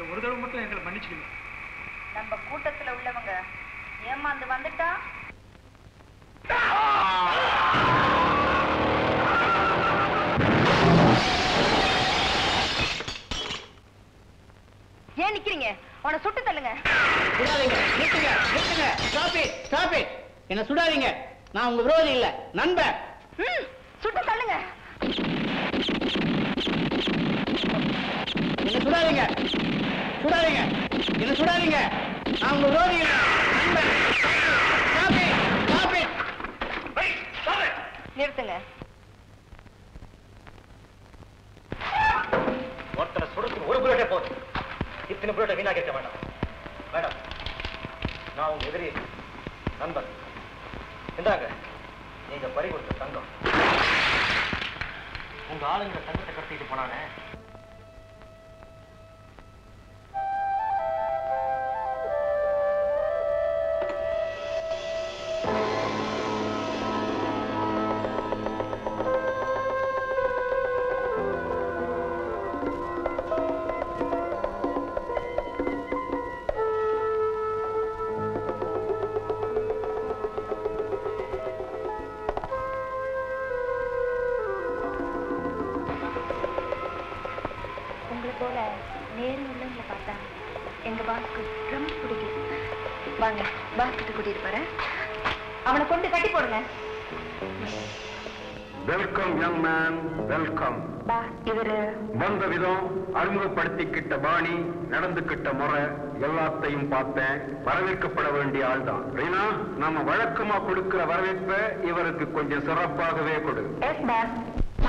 ஒரு தடவை மட்டும் எங்களை மன்னிச்சுக்கணும் நம்ம கூட்டத்துல உள்ளவங்க ஏமாந்து வந்துட்டா ஏன் நிக்கிறீங்க அவனை சுட்டு தள்ளுங்க சுடாதீங்க நிறுத்துங்க நிறுத்துங்க ஸ்டாப் இட் ஸ்டாப் இட் என்ன சுடாதீங்க நான் உங்க விரோதி இல்ல நண்பன் ம், சுட்டு தள்ளுங்க என்ன சுடாதீங்க சுடாதீங்க என்ன சுடாதீங்க நான் உங்க விரோதி இல்ல நண்பன் ஸ்டாப் இட் ஸ்டாப் இட் நிறுத்துங்க ஒருத்தனை சுடுக்கு ஒரு புல்லட்டே போதும் இத்தனை புல்லட்டை வீணாக்கிக்க வேண்டாம் மேடம் நான் உங்க எதிரி நண்பன் இந்தாங்க நீங்க பறி கொடுத்த தங்கம் உங்க ஆளுங்க தங்கத்தை கடத்திட்டு போனானே உங்களை போல நேரு உள்ளவங்களை பார்த்தா எங்க பாஸ்க்கு ரொம்ப பிடிக்கும் வாங்க பாஸ் கிட்ட கூட்டிட்டு போறேன் அவனை கொண்டு கட்டி போடுங்க welcome young man welcome boss இவரு வந்த விதம் அறிமுகப்படுத்திக்கிட்ட பாணி நடந்துக்கிட்ட முறை எல்லாத்தையும் பார்த்தேன் வரவேற்கப்பட வேண்டிய ஆள்தான் ரீனா நாம வழக்கமா கொடுக்கிற வரவேற்பை இவருக்கு கொஞ்சம் சிறப்பாகவே கொடு எஸ் பாஸ்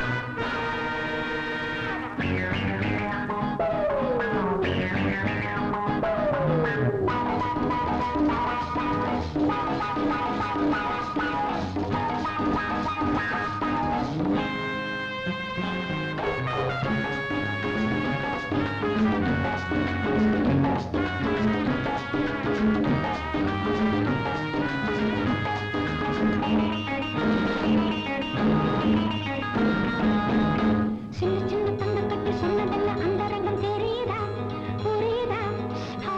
சின்ன சின்ன தங்க கட்டி சொன்னதெல்லாம் அந்த ரங்கம் தெரியுதா புரியுதா ஆ,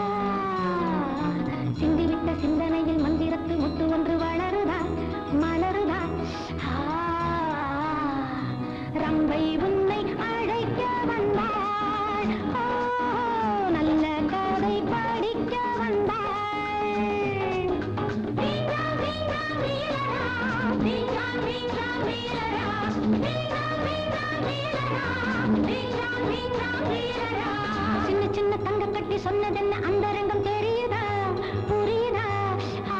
சிந்திவிட்ட சிந்தனையில் மந்திரத்து முத்து ஒன்று வளருதா மலருதா ஆ, ரம்பை உன்னை அழைக்க வந்தாள் ஓ, நல்ல கதை படிக்க வந்தாள் வீணா வீணா வீரரா வீணா வீணா வீரரா சின்ன சின்ன தங்க கட்டி சொன்னதென்ன அந்த ரங்கம் தெரியுதா புரியுதா ஆ,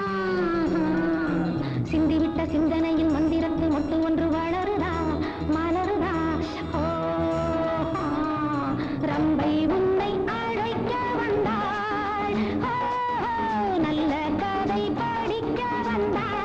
சிந்திவிட்ட சிந்தனையில் மந்திரத்து மொட்டு ஒன்று வளருதா மலருதா ஓ ஆ, ரம்பை உன்னை அழைக்க வந்தாள் ஓ, நல்ல கதை படிக்க வந்தாள்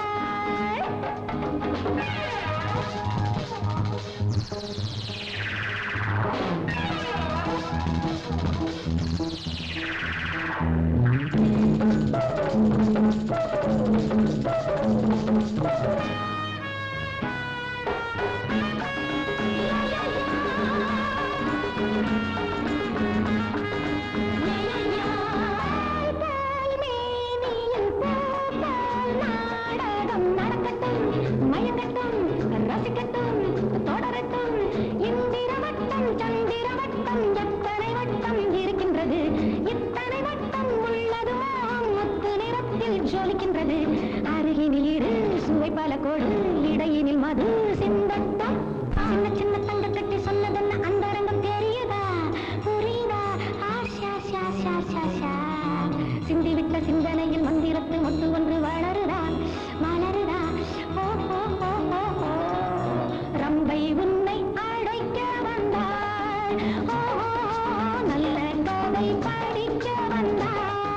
நாடகம் நடக்கட்டும் மயங்கட்டும் ரசிக்கட்டும் தொடரட்டும் இந்திர வட்டம் சந்திர வட்டம் எத்தனை வட்டம் இருக்கின்றது இத்தனை வட்டம் உள்ளதுமோ முத்து நிறத்தில் ஜொலிக்கின்றது அருகினில் இரு சுவை பல கோடு இடையினில் மது சிந்தட்டும் சின்ன சின்ன தங்க கட்டி சொன்னதென்ன அந்த ரங்கம் தெரியுதா புரியுதா ஆஷா ஷா ஷா ஷா ஷா சிந்திவிட்ட சிந்தனையில் மந்திரத்து மொட்டு ஒன்று வளருதா மலருதா ஓ ஓ ஓ ஓ ஓ ரம்பை உன்னை அழைக்க வந்தாள் ஓ ஓ, ஓ, நல்ல கதை படிக்க வந்தாள்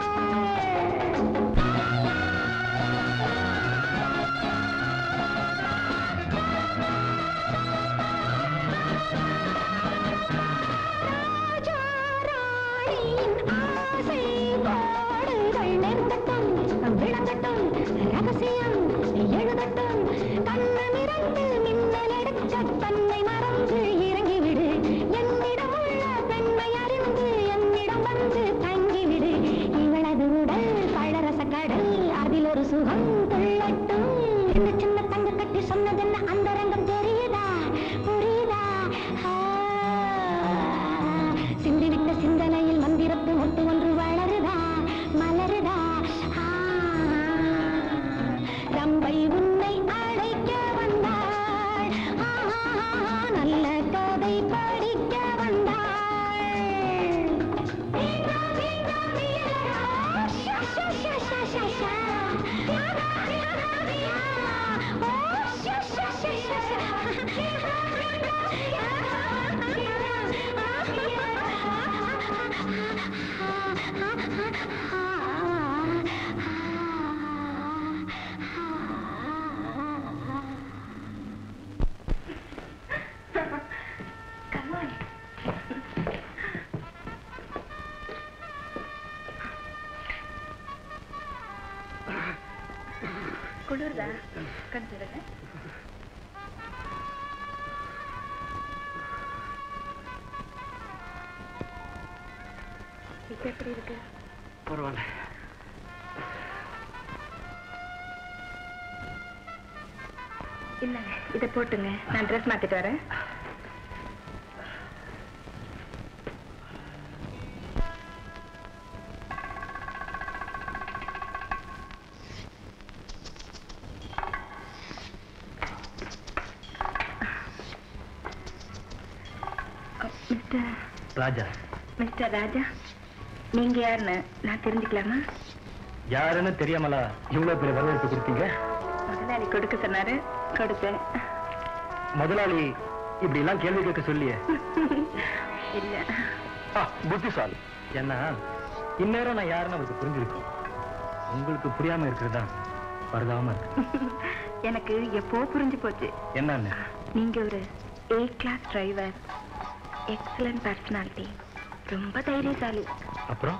ராஜா ராணியின் ஆசை பாடுகள் நெருங்கட்டும் விளங்கட்டும் ரகசியம் எழுதட்டும் கண்ணமிரண்டில் மின்னல் எடுக்க தன்னை மறந்து இறங்கிவிடு என்னிடம் உள்ள பெண்மை அறிந்து என்ன மோகம் துள்ளட்டும் சின்ன சின்ன தங்க கட்டி சொன்னதென்ன அந்த ரங்கம் தெரியுதா புரியுதா ஆ, சிந்திவிட்ட சிந்தனையில் மந்திரத்து ஒட்டு ஒன்று வளருதா மலருதா ஆ, ரம்பை உன்னை அழைக்க வந்தாள் ஆ, நல்ல கதை படிக்க வந்தாள் வீணா, வீணா, வீணா, ஷா, ஷா, ஷா, ஷா, ஷா, ஷா. வீணா, வீணா, வீணா, ஓ, ஷா, ஷா, ஷா, ஷா, ஷா. வீணா, வீணா, Come on. குளிர்தா கண்டுடுங்க இப்ப எப்படி இருக்கு பரவாயில்ல இல்லைங்க இதை போட்டுங்க நான் ட்ரெஸ் மாத்திட்டு வரேன் மிஸ்டர் ராஜா மிஸ்டர் ராஜா நீங்க யாருன்னு நான் தெரிஞ்சுக்கலாமா யாருன்னு தெரியாமலா இவ்வளவு பெரிய வரவேற்பு கொடுத்தீங்க முதலாளி கொடுக்க சொன்னாரு கொடுத்தேன் முதலாளி இப்படி எல்லாம் கேள்வி கேட்க சொல்லியே இல்ல புத்திசாலி ஏன்னா இந்நேரம் நான் யாருன்னு அவருக்கு புரிஞ்சிருக்கும் உங்களுக்கு புரியாம இருக்கிறதா பரதாம இருக்கு எனக்கு எப்போ புரிஞ்சு போச்சு என்னன்னு நீங்க ஒரு A class driver excellent personality ரொம்ப தைரியசாலி அப்புறம்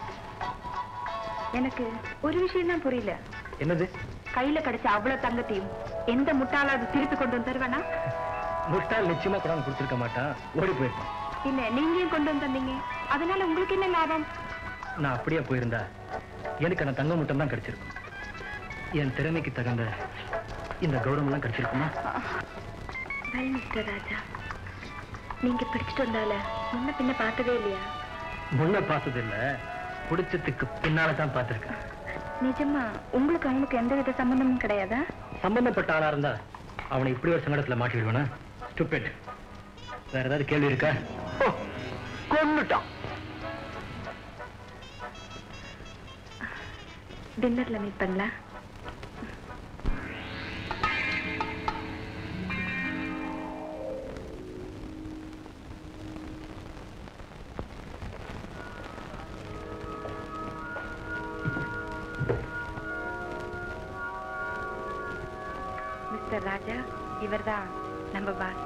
எனக்கு ஒரு விஷயம் தான் புரியல என்னது கையில கிடைச்ச அவ்வளவு தங்கத்தையும் எந்த முட்டாளாவது திருப்பி கொண்டு வந்து தருவானா முட்டாள் நிச்சயமா கொண்டாந்து கொடுத்துருக்க மாட்டான் ஓடி போயிருப்பான் இல்ல நீங்க ஏன் கொண்டு வந்து தந்தீங்க அதனால உங்களுக்கு என்ன லாபம் நான் அப்படியே போயிருந்தா எனக்கு அந்த தங்க முட்டம் தான் கிடைச்சிருக்கும் என் திறமைக்கு தகுந்த இந்த கௌரவம் எல்லாம் கிடைச்சிருக்குமா வெல் மிஸ்டர் ராஜா நீங்க பிடிச்சிட்டு வந்தால முன்ன பின்ன பார்த்ததே இல்லையா முன்ன பார்த்தது இல்ல பிடிச்சதுக்கு பின்னால தான் பார்த்திருக்கேன் நிஜமா உங்களுக்கு அவனுக்கு எந்த வித சம்பந்தமும் கிடையாதா சம்பந்தப்பட்ட ஆளா இருந்தா அவனை இப்படி ஒரு சங்கடத்துல மாட்டி விடுவானா ஸ்டூபிட் வேற ஏதாவது கேள்வி இருக்கா கொன்னுட்டான் டின்னர்ல மீட் பண்ணலாம் மிஸ்டர் ராஜா இவர்தான் நம்ம boss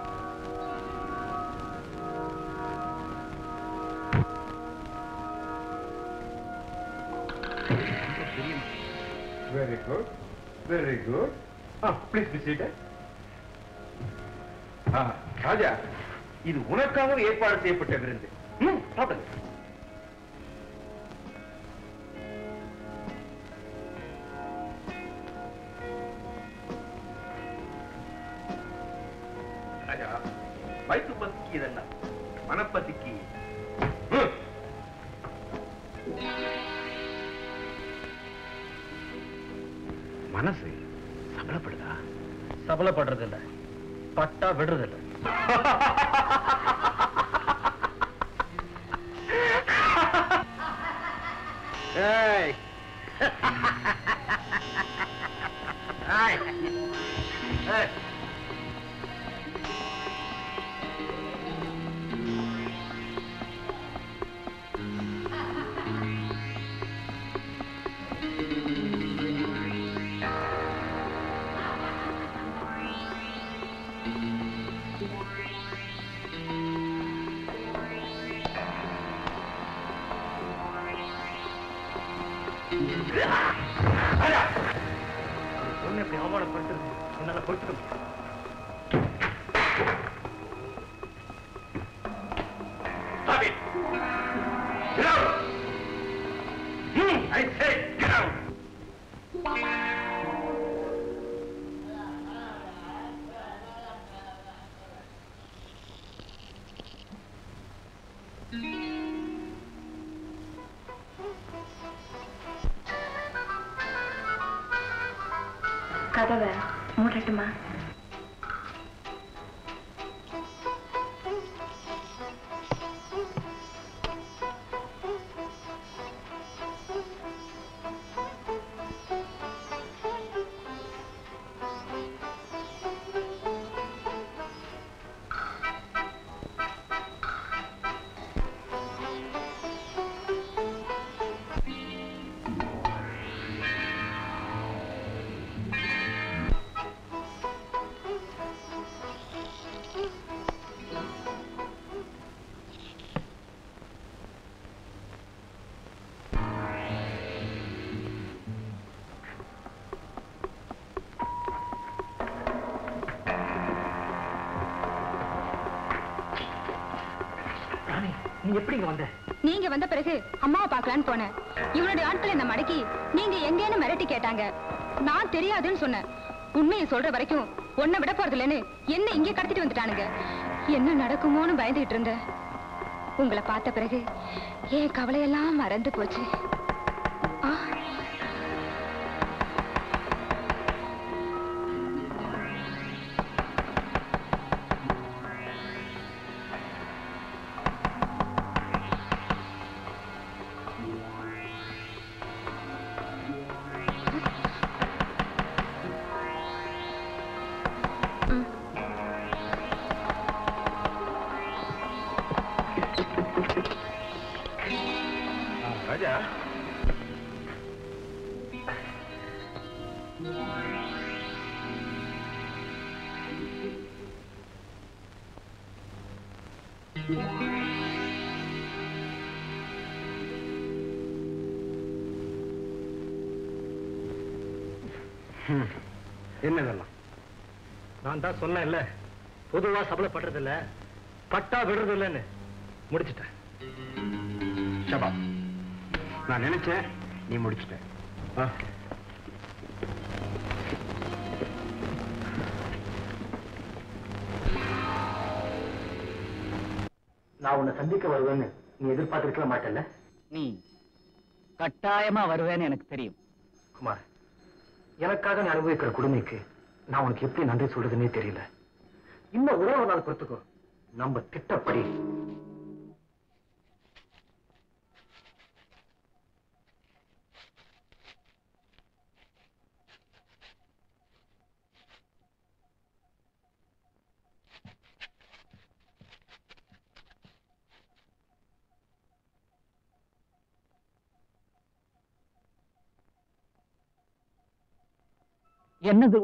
very good very good please be seated Raja இது உனக்காக ஏற்பாடு செய்யப்பட்ட விருந்து ம், சாப்பிடுங்க ராஜா வயிற்று பசிக்கு இதெல்லாம் மனப்பசிக்கு ம். மனசு சபலப்படுதா சபலப்படுறது இல்ல பட்டா விடுறது இல்ல ஏய் ஏய். ஏய். ராஜா ஒண்ணு எப்படி அவமானப்படுத்துறது என்னால பொறுத்துக்க முடியாது Stop it! Get out! Hmm, I said get out! கதவை மூடட்டுமா ராணி நீ எப்படிங்க வந்த நீங்க வந்த பிறகு அம்மாவை பார்க்கலான்னு போனேன் இவனுடைய ஆட்கள் என்ன மடக்கி நீங்க எங்கேன்னு மிரட்டி கேட்டாங்க நான் தெரியாதுன்னு சொன்னேன் உண்மையை சொல்ற வரைக்கும் உன்னை விட போறது இல்லைன்னு என்ன இங்கே கடத்திட்டு வந்துட்டானுங்க என்ன நடக்குமோன்னு பயந்துகிட்டு இருந்தேன் உங்களை பார்த்த பிறகு என் கவலையெல்லாம் மறந்து போச்சு ஆ ராஜா என்னதெல்லாம் நான் தான் சொன்னேன்ல பொதுவா சபலப்படுறது இல்ல பட்டா விடுறது இல்லைன்னு முடிச்சிட்டேன் ஷபா நான் நினைச்சேன் நீ முடிச்சிட்ட ஆ. நான் உன்னை சந்திக்க வருவேன்னு நீ எதிர்பார்த்திருக்கவே மாட்டேல்ல நீ கட்டாயமா வருவேன்னு எனக்கு தெரியும் குமார் எனக்காக நீ அனுபவிக்கிற கொடுமைக்கு நான் உனக்கு எப்படி நன்றி சொல்றதுன்னே தெரியல இன்னும் ஒரே ஒரு நாள் பொறுத்துக்கோ நம்ம திட்டப்படி என்னது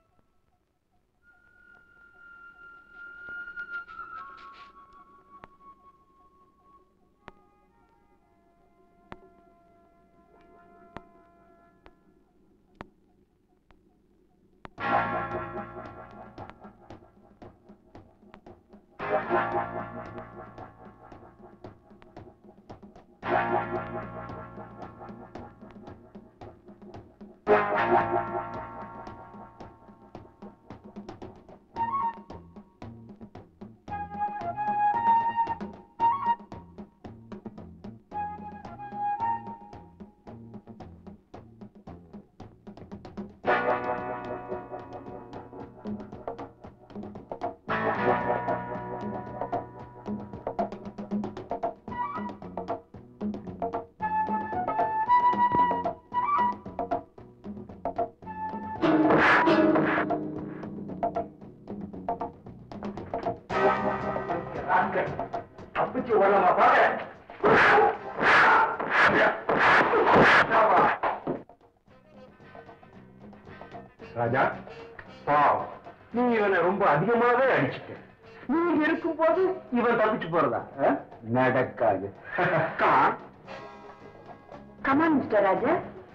தப்பிச்சு வரலாமா பாரு ராஜா பாவம் நீ இவனை ரொம்ப அதிகமாவே அடிச்சுட்ட நீ இங்க இருக்கும்போது இவன் தப்பிச்சு போறதா ஆ? நடக்காது come on come on mister Raja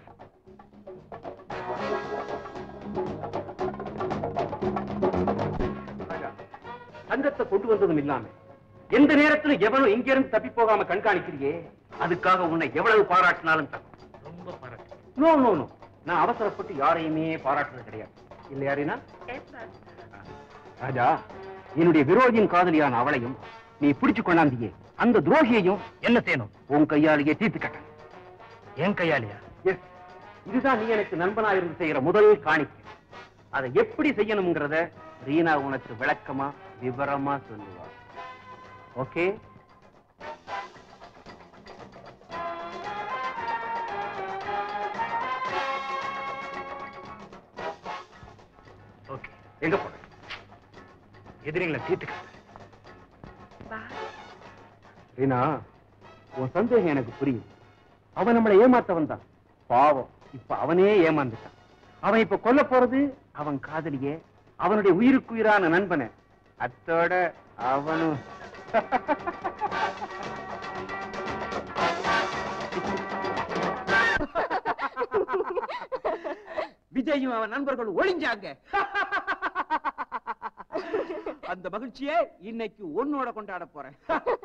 Raja, தங்கத்தை கொண்டு வந்ததும் இல்லாம எந்த நேரத்துல எவனும் இங்க இருந்து தப்பி போகாம கண்காணிக்கிறியே அதுக்காக உன்னை எவ்வளவு பாராட்டினாலும் தகும் ரொம்ப பாராட்டு நோ நோ நோ நான் அவசரப்பட்டு யாரையுமே பாராட்டுறது கிடையாது இல்லையா ரீனா ராஜா என்னுடைய விரோதியின் காதலியான அவளையும் நீ பிடிச்சு கொண்டாந்தியே அந்த துரோகியையும் என்ன செய்யணும் உன் கையாலேயே தீர்த்து கட்டணும் என் கையாலியா எஸ் இதுதான் நீ எனக்கு நண்பனா இருந்து செய்யற முதல் காணிக்கை அதை எப்படி செய்யணுங்கிறத ரீனா உனக்கு விளக்கமா விவரமா சொல்லுவா ஓகே ஓகே எங்க போற எதிரிங்களை தீர்த்துக்கிறது ரீனா உன் சந்தேகம் எனக்கு புரியும் அவன் நம்மளை ஏமாத்தவன் தான் பாவம் இப்ப அவனே ஏமாந்துட்டான் அவன் இப்ப கொல்ல போறது அவன் காதலியே அவனுடைய உயிருக்குயிரான நண்பனை அத்தோட அவனும் விஜயும் அவன் நண்பர்கள் ஒளிஞ்சாங்க அந்த மகிழ்ச்சியை இன்னைக்கு உன்னோட கொண்டாட போறேன்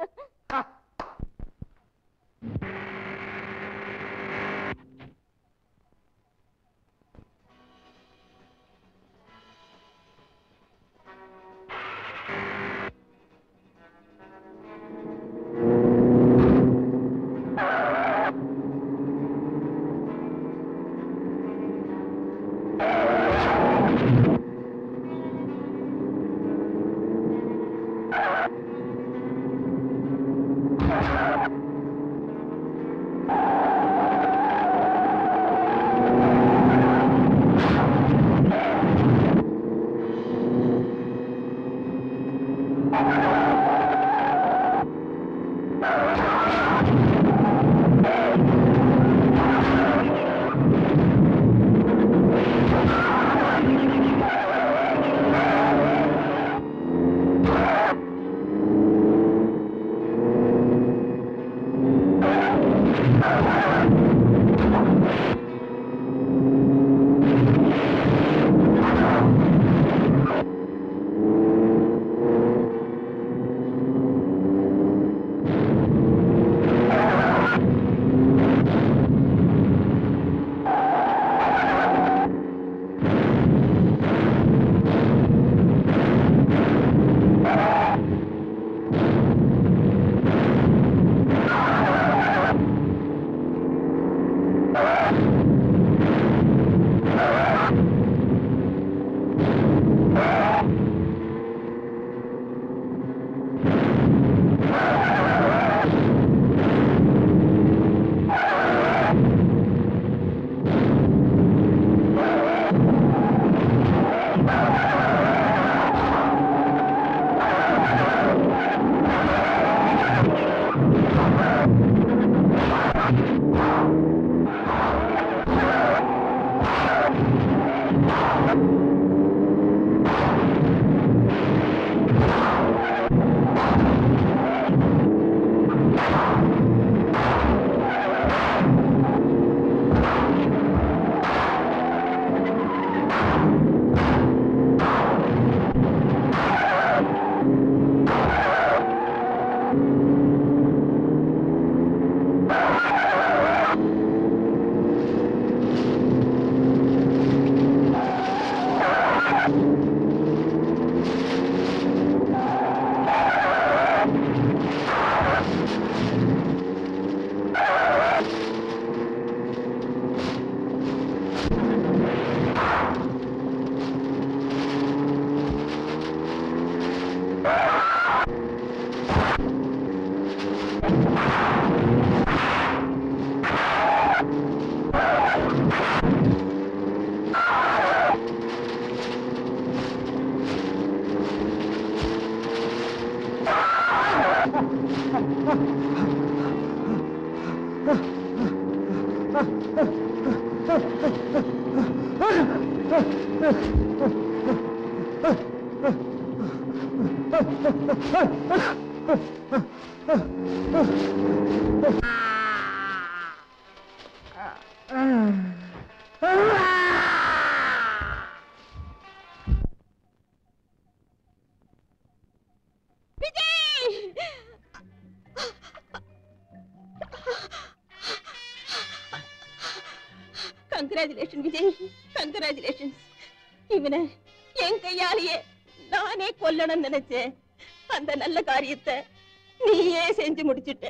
கங்க்ராச்சுலேஷன் விஜய் கங்க்ராச்சுலேஷன் இவனை என் கையாலேயே நானே கொல்லணும்னு நினைச்சேன் அந்த நல்ல காரியத்தை நீயே செஞ்சு முடிச்சிட்ட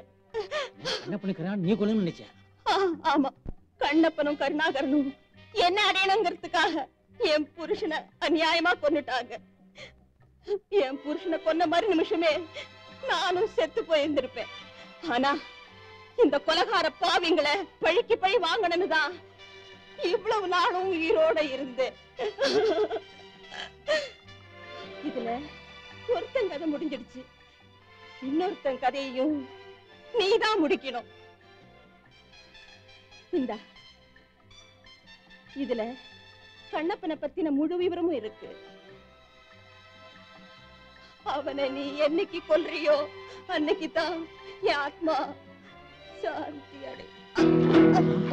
என்ன பண்ணிக்கிறான் நீ கொள்ளு நினைச்சேன் ஆ, ஆமா கண்ணப்பனும் கருணாகரனும் என்ன அடையணுங்கிறதுக்காக என் புருஷனை அநியாயமா கொன்னுட்டாங்க என் புருஷனை கொன்ன மாதிரி நிமிஷமே நானும் செத்து போயிருந்திருப்பேன் ஆனா இந்த கொலகார பாவிங்களை பழிக்கு பழி வாங்கணும்னு தான் இவ்வளவு நாளும் உயிரோட இருந்தேன் இதுல ஒருத்தன் கதை முடிஞ்சிடுச்சு இன்னொருத்தன் கதையையும் நீதான் முடிக்கணும் இந்தா இதுல கண்ணப்பனை பத்தின முழு விவரமும் இருக்கு அவனை நீ என்னைக்கு கொல்றியோ அன்னைக்கு தான் என் ஆத்மா சாந்தி அடை